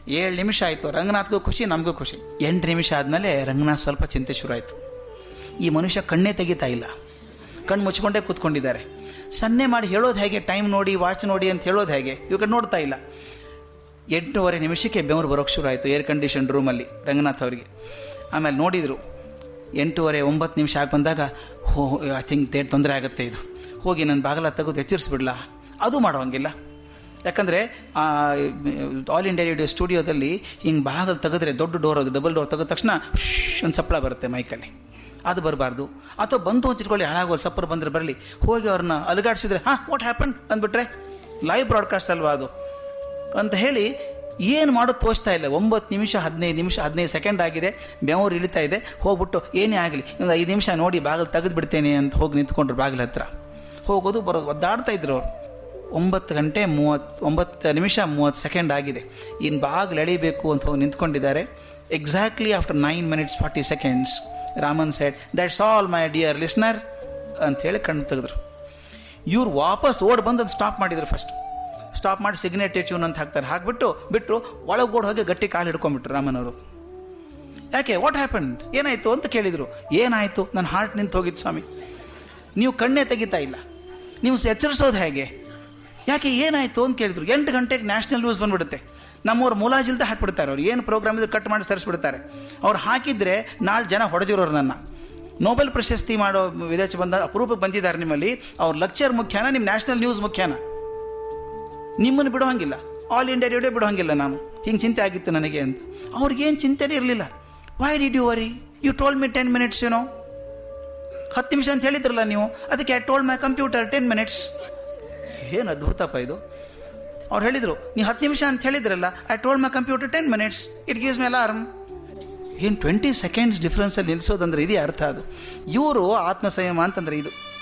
ಏಳು ನಿಮಿಷ ಆಯಿತು ರಂಗನಾಥ್ಗೂ ಖುಷಿ ನಮಗೂ ಖುಷಿ ಎಂಟು ನಿಮಿಷ ಆದಮೇಲೆ ರಂಗನಾಥ್ ಸ್ವಲ್ಪ ಚಿಂತೆ ಶುರು ಆಯಿತು ಈ ಮನುಷ್ಯ ಕಣ್ಣೇ ತೆಗಿತಾ ಇಲ್ಲ ಕಣ್ಣು ಮುಚ್ಕೊಂಡೇ ಕೂತ್ಕೊಂಡಿದ್ದಾರೆ ಸನ್ನೆ ಮಾಡಿ ಹೇಳೋದು ಹೇಗೆ ಟೈಮ್ ನೋಡಿ ವಾಚ್ ನೋಡಿ ಅಂತ ಹೇಳೋದು ಹೇಗೆ ಇವಾಗ ನೋಡ್ತಾ ಇಲ್ಲ ಎಂಟೂವರೆ ನಿಮಿಷಕ್ಕೆ ಬೆವರು ಬರೋಕ್ಕೆ ಶುರು ಆಯಿತು ಏರ್ ಕಂಡೀಷನ್ ರೂಮಲ್ಲಿ ರಂಗನಾಥ್ ಅವರಿಗೆ ಆಮೇಲೆ ನೋಡಿದರು ಎಂಟೂವರೆ ಒಂಬತ್ತು ನಿಮಿಷ ಆಗಿ ಬಂದಾಗ ಹೋ ಐ ಥಿಂಕ್ ಡೇಟ್ ತೊಂದರೆ ಆಗುತ್ತೆ ಇದು ಹೋಗಿ ನನ್ನ ಬಾಗಲ ತೆಗೆದು ಎಚ್ಚರಿಸ್ಬಿಡ್ಲಾ ಅದು ಮಾಡೋಂಗಿಲ್ಲ ಯಾಕಂದರೆ ಆಲ್ ಇಂಡಿಯಾ ರೇಡಿಯೋ ಸ್ಟುಡಿಯೋದಲ್ಲಿ ಹಿಂಗೆ ಬಾಗಲು ತೆಗೆದ್ರೆ ದೊಡ್ಡ ಡೋರ್ ಅದು ಡಬಲ್ ಡೋರ್ ತೆಗೆದ ತಕ್ಷಣ ಒಂದು ಸಪ್ಪಳ ಬರುತ್ತೆ ಮೈಕಲ್ಲಿ ಅದು ಬರಬಾರ್ದು ಅಥವಾ ಬಂತು ಅಂತ ಇಟ್ಕೊಳ್ಳಿ ಹಾಳಾಗೋ ಸಪ್ಪರ್ ಬಂದರೆ ಬರಲಿ ಹೋಗಿ ಅವ್ರನ್ನ ಅಲುಗಾಡಿಸಿದ್ರೆ ಹಾಂ ವಾಟ್ ಹ್ಯಾಪನ್ ಅಂದ್ಬಿಟ್ರೆ ಲೈವ್ ಬ್ರಾಡ್ಕಾಸ್ಟ್ ಅಲ್ವಾ ಅದು ಅಂತ ಹೇಳಿ ಏನು ಮಾಡೋದು ತೋಚ್ತಾ ಇಲ್ಲ ಒಂಬತ್ತು ನಿಮಿಷ ಹದಿನೈದು ನಿಮಿಷ ಹದಿನೈದು ಸೆಕೆಂಡ್ ಆಗಿದೆ ಬೆವರು ಇಳಿತಾ ಇದೆ ಹೋಗ್ಬಿಟ್ಟು ಏನೇ ಆಗಲಿ ಒಂದು ಐದು ನಿಮಿಷ ನೋಡಿ ಬಾಗಿಲು ತೆಗೆದು ಬಿಡ್ತೇನೆ ಅಂತ ಹೋಗಿ ನಿಂತ್ಕೊಂಡ್ರು ಬಾಗಿಲ ಹತ್ರ ಹೋಗೋದು ಬರೋದು ಒದ್ದಾಡ್ತಾ ಇದ್ರು ಅವರು ಒಂಬತ್ತು ಗಂಟೆ ಮೂವತ್ತು ಒಂಬತ್ತು ನಿಮಿಷ ಮೂವತ್ತು ಸೆಕೆಂಡ್ ಆಗಿದೆ ಇನ್ನು ಬಾಗಿಲು ಎಳಿಬೇಕು ಅಂತ ಹೋಗಿ ನಿಂತ್ಕೊಂಡಿದ್ದಾರೆ exactly after nine minutes forty seconds Raman said that's all my dear listener ಅಂಥೇಳಿ ಕಣ್ಣು ತೆಗೆದ್ರು ಇವ್ರು ವಾಪಸ್ ಓಡ್ ಬಂದು ಅದು ಸ್ಟಾಪ್ ಮಾಡಿದ್ರು ಫಸ್ಟ್ ಸ್ಟಾಪ್ ಮಾಡಿ ಸಿಗ್ನೇಟೇ ಟ್ಯೂನ್ ಅಂತ ಹಾಕ್ತಾರೆ ಹಾಕ್ಬಿಟ್ಟು ಬಿಟ್ಟರು ಒಳಗೆ ಓಡ್ ಹೋಗಿ ಗಟ್ಟಿ ಕಾಲು ಹಿಡ್ಕೊಂಡ್ಬಿಟ್ರು ರಾಮನ್ ಅವರು ಯಾಕೆ ವಾಟ್ ಹ್ಯಾಪನ್ ಏನಾಯಿತು ಅಂತ ಕೇಳಿದರು ಏನಾಯಿತು ನನ್ನ ಹಾರ್ಟ್ ನಿಂತು ಹೋಗಿತ್ತು ಸ್ವಾಮಿ ನೀವು ಕಣ್ಣೇ ತೆಗಿತಾ ಇಲ್ಲ ನೀವು ಎಚ್ಚರಿಸೋದು ಹೇಗೆ ಯಾಕೆ ಏನಾಯಿತು ಅಂತ ಕೇಳಿದ್ರು ಎಂಟು ಗಂಟೆಗೆ ನ್ಯಾಷನಲ್ ನ್ಯೂಸ್ ಬಂದ್ಬಿಡುತ್ತೆ ನಮ್ಮವ್ರು ಮುಲಾಜಿಲ್ದ ಹಾಕ್ಬಿಡ್ತಾರೆ ಅವ್ರು ಏನು ಪ್ರೋಗ್ರಾಮ್ ಇದ್ರೆ ಕಟ್ ಮಾಡಿ ಸರಿಸ್ಬಿಡ್ತಾರೆ ಅವ್ರು ಹಾಕಿದ್ರೆ ನಾಳೆ ಜನ ಹೊಡೆದಿರೋರು ನನ್ನ ನೋಬೆಲ್ ಪ್ರಶಸ್ತಿ ಮಾಡೋ ವಿದೇಶ ಬಂದ ಅಪರೂಪ ಬಂದಿದ್ದಾರೆ ನಿಮ್ಮಲ್ಲಿ ಅವ್ರ ಲೆಕ್ಚರ್ ಮುಖ್ಯನಾ ನಿಮ್ಮ ನ್ಯಾಷನಲ್ ನ್ಯೂಸ್ ಮುಖ್ಯನಾ ನಿಮ್ಮನ್ನು ಬಿಡೋ ಹಂಗಿಲ್ಲ ಆಲ್ ಇಂಡಿಯಾ ರೇಡಿಯೋ ಬಿಡೋ ಹಂಗಿಲ್ಲ ನಾನು ಹಿಂಗೆ ಚಿಂತೆ ಆಗಿತ್ತು ನನಗೆ ಅಂತ ಅವ್ರಿಗೇನು ಚಿಂತೆನೇ ಇರಲಿಲ್ಲ why did you worry you told me ten minutes ಏನೋ ಹತ್ತು ನಿಮಿಷ ಅಂತ ಹೇಳಿದ್ರಲ್ಲ ನೀವು ಅದಕ್ಕೆ I told my computer ten minutes ಏನು ಅದ್ಭುತಪ್ಪ ಇದು ಅವ್ರು ಹೇಳಿದರು ನೀವು ಹತ್ತು ನಿಮಿಷ ಅಂತ ಹೇಳಿದ್ರಲ್ಲ I told my computer ten minutes it gives my alarm ಏನು ಟ್ವೆಂಟಿ ಸೆಕೆಂಡ್ಸ್ ಡಿಫ್ರೆನ್ಸಲ್ಲಿ ನಿಲ್ಲಿಸೋದಂದ್ರೆ ಇದೇ ಅರ್ಥ ಅದು ಇವರು ಆತ್ಮ ಸಂಯಮ ಅಂತಂದ್ರೆ ಇದು